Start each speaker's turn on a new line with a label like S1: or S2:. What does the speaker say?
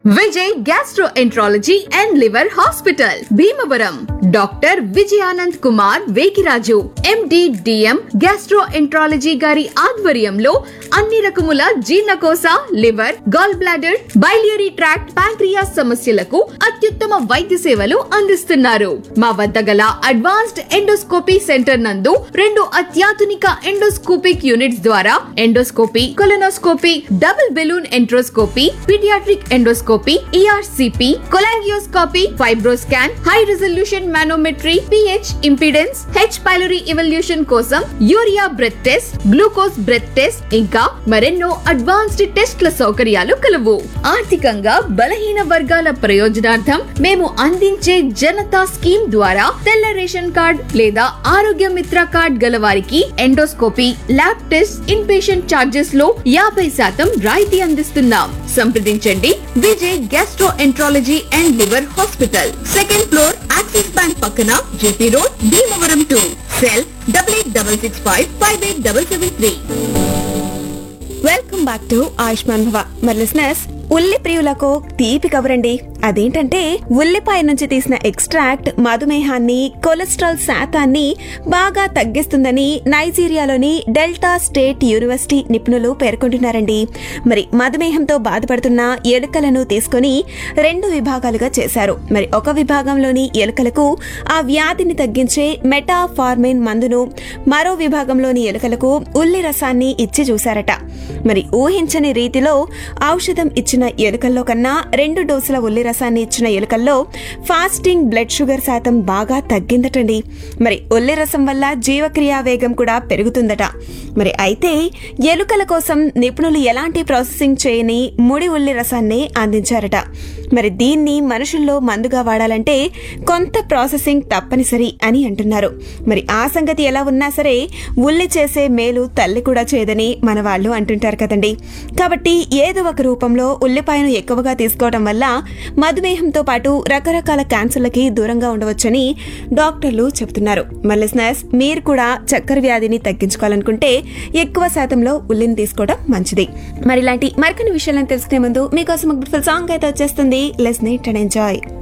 S1: Vijay gastroenterology and liver hospital Bhimavaram doctor Vijayanand Kumar Vekiraju MD DM gastroenterology గారి ఆధ్వర్యంలో అన్ని రకముల జీర్ణకోశ liver gall bladder biliary tract pancreas సమస్యలకు అత్యుత్తమ వైద్య సేవలు అందిస్తున్నారు మా వద్ద గల అడ్వాన్స్డ్ ఎండోస్కోపీ సెంటర్ నందు రెండు అత్యాధునిక ఎండోస్కోపిక్ యూనిట్స్ ద్వారా endoscopy colonoscopy double balloon enteroscopy paediatric endoscopy ERCP cholangioscopy Fibroscan high resolution manometry pH impedance H pylori evaluation కోసం urea breath test glucose breath test ఇంకా మరెన్నో అడ్వాన్స్డ్ టెస్ట్ల సౌకర్యాలు కలవు ఆర్థికంగా బలహీన వర్గాల ప్రయోజనార్థం మేము అందించే జనతా స్కీమ్ ద్వారా తెల్ల రేషన్ కార్డ్ లేదా ఆరోగ్య మిత్ర కార్డ్ గల వారికి endoscopy lab test inpatient charges లో యాభై శాతం రాయితీ అందిస్తున్నాం సంప్రదించండి Vijay gastroenterology and liver hospital second floor Axis bank పక్కన JP road Bhimavaram to cell double eight double six five five eight double seven three
S2: welcome back to Ayushman Bhava మరి listeners ఉల్లి ప్రియులకు తీపి కబురండి అదేంటంటే ఉల్లిపాయ నుంచి తీసిన ఎక్స్ట్రాక్ట్ మధుమేహాన్ని కొలెస్ట్రాల్ శాతాన్ని బాగా తగ్గిస్తుందని నైజీరియాలోని డెల్టా స్టేట్ యూనివర్సిటీ నిపుణులు పేర్కొంటున్నారండి మరి మధుమేహంతో బాధపడుతున్న ఎలుకలను తీసుకొని రెండు విభాగాలుగా చేశారు మరి ఒక విభాగంలోని ఎలుకలకు ఆ వ్యాధిని తగ్గించే మెటాఫార్మిన్ మందును మరో విభాగంలోని ఎలుకలకు ఉల్లి రసాన్ని ఇచ్చి చూశారట మరి ఊహించని రీతిలో ఔషధం ఇచ్చిన ఎలుకల్లో కన్నా రెండు డోసుల ఉల్లి రసాన్ని ఇచ్చిన ఎలుకల్లో ఫాస్టింగ్ బ్లడ్ షుగర్ శాతం బాగా తగ్గిందటండి మరి ఉల్లి రసం వల్ల జీవక్రియా వేగం కూడా పెరుగుతుందట మరి అయితే ఎలుకల కోసం నిపుణులు ఎలాంటి ప్రాసెసింగ్ చేయని ముడి ఉల్లి రసాన్ని అందించారట మరి దీన్ని మనుషుల్లో మందుగా వాడాలంటే కొంత ప్రాసెసింగ్ తప్పనిసరి అని అంటున్నారు మరి ఆ సంగతి ఎలా ఉన్నా సరే ఉల్లి చేసే మేలు తల్లి కూడా చేయదని మన వాళ్ళు అంటుంటారు కదండి కాబట్టి ఏదో ఒక రూపంలో ఉల్లిపాయను ఎక్కువగా తీసుకోవడం వల్ల మధుమేహంతో పాటు రకరకాల క్యాన్సర్లకి దూరంగా ఉండవచ్చని డాక్టర్లు చెబుతున్నారు మల్లిస్నర్స్ మీరు కూడా చక్కెర వ్యాధిని తగ్గించుకోవాలనుకుంటే ఎక్కువ శాతంలో ఉల్లిని తీసుకోవడం మంచిది మరి ఇలాంటి మరికొన్ని విషయాలను తెలుసుకునే ముందు మీకోసం ఒక సాంగ్ అయితే వచ్చేస్తుంది లెస్ నీట్ అండ్ ఎంజాయ్